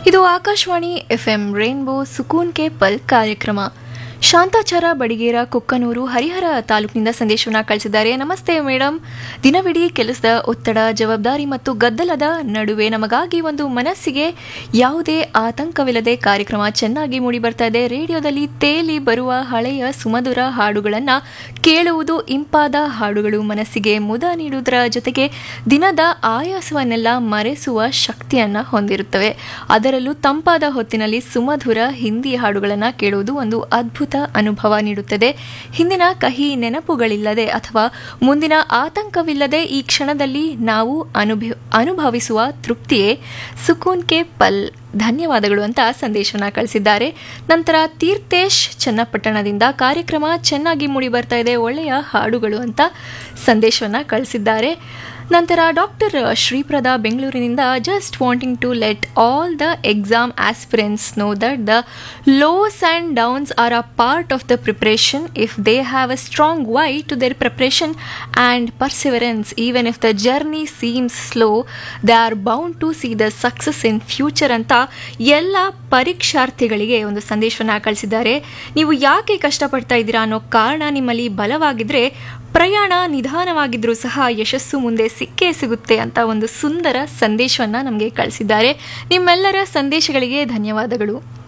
ಇದು Akashvani FM Rainbow Sukoon ke Pal ಕಾರ್ಯಕ್ರಮ ಶಾಂತಾಚಾರ ಬಡಿಗೇರ ಕುಕ್ಕನೂರು ಹರಿಹರ ತಾಲೂಕಿನಿಂದ ಸಂದೇಶವನ್ನ ಕಳಿಸಿದ್ದಾರೆ ನಮಸ್ತೆ ಮೇಡಮ್ ದಿನವಿಡೀ ಕೆಲಸದ ಒತ್ತಡ ಜವಾಬ್ದಾರಿ ಮತ್ತು ಗದ್ದಲದ ನಡುವೆ ನಮಗಾಗಿ ಒಂದು ಮನಸ್ಸಿಗೆ ಯಾವುದೇ ಆತಂಕವಿಲ್ಲದೆ ಕಾರ್ಯಕ್ರಮ ಚೆನ್ನಾಗಿ ಮೂಡಿ ಬರ್ತಾ ಇದೆ ರೇಡಿಯೋದಲ್ಲಿ ತೇಲಿ ಬರುವ ಹಳೆಯ ಸುಮಧುರ ಹಾಡುಗಳನ್ನು ಕೇಳುವುದು ಇಂಪಾದ ಹಾಡುಗಳು ಮನಸ್ಸಿಗೆ ಮುದ ನೀಡುವುದರ ಜೊತೆಗೆ ದಿನದ ಆಯಾಸವನ್ನೆಲ್ಲ ಮರೆಸುವ ಶಕ್ತಿಯನ್ನ ಹೊಂದಿರುತ್ತವೆ ಅದರಲ್ಲೂ ತಂಪಾದ ಹೊತ್ತಿನಲ್ಲಿ ಸುಮಧುರ ಹಿಂದಿ ಹಾಡುಗಳನ್ನು ಕೇಳುವುದು ಒಂದು ಅದ್ಭುತ ಅನುಭವ ನೀಡುತ್ತದೆ ಹಿಂದಿನ ಕಹಿ ನೆನಪುಗಳಿಲ್ಲದೆ ಅಥವಾ ಮುಂದಿನ ಆತಂಕವಿಲ್ಲದೆ ಈ ಕ್ಷಣದಲ್ಲಿ ನಾವು ಅನುಭವ ಅನುಭವಿಸುವ ತೃಪ್ತಿಯೇ ಸುಕೂನ್ ಕೆ ಪಲ್ ಧನ್ಯವಾದಗಳು ಅಂತ ಸಂದೇಶನ ಕಳಿಸಿದ್ದಾರೆ ನಂತರ ತೀರ್ಥೇಶ್ ಚನ್ನಪಟ್ಟಣದಿಂದ ಕಾರ್ಯಕ್ರಮ ಚೆನ್ನಾಗಿ ಮೂಡಿ ಬರ್ತಾ ಇದೆ ಒಳ್ಳೆಯ ಹಾಡುಗಳು ಅಂತ ಸಂದೇಶವನ್ನ ಕಳಿಸಿದ್ದಾರೆ ನಂತರ ಡಾಕ್ಟರ್ ಶ್ರೀಪ್ರದ ಬೆಂಗಳೂರಿನಿಂದ just wanting to let all the exam aspirants know that the lows and downs are a part of the preparation if they have a strong why to their preparation and perseverance even if the journey seems slow they are bound to see the success in future ಅಂತ ಎಲ್ಲ ಪರೀಕ್ಷಾರ್ಥಿಗಳಿಗೆ ಒಂದು ಸಂದೇಶವನ್ನು ಕಳಿಸಿದ್ದಾರೆ ನೀವು ಯಾಕೆ ಕಷ್ಟಪಡ್ತಾ ಇದ್ದೀರಾ ಅನ್ನೋ ಕಾರಣ ನಿಮ್ಮಲ್ಲಿ ಬಲವಾಗಿದ್ರೆ ಪ್ರಯಾಣ ನಿಧಾನವಾಗಿದ್ರೂ ಸಹ ಯಶಸ್ಸು ಮುಂದೆ ಸಿಕ್ಕೇ ಸಿಗುತ್ತೆ ಅಂತ ಒಂದು ಸುಂದರ ಸಂದೇಶವನ್ನು ನಮಗೆ ಕಳಿಸಿದ್ದಾರೆ ನಿಮ್ಮೆಲ್ಲರ ಸಂದೇಶಗಳಿಗೆ ಧನ್ಯವಾದಗಳು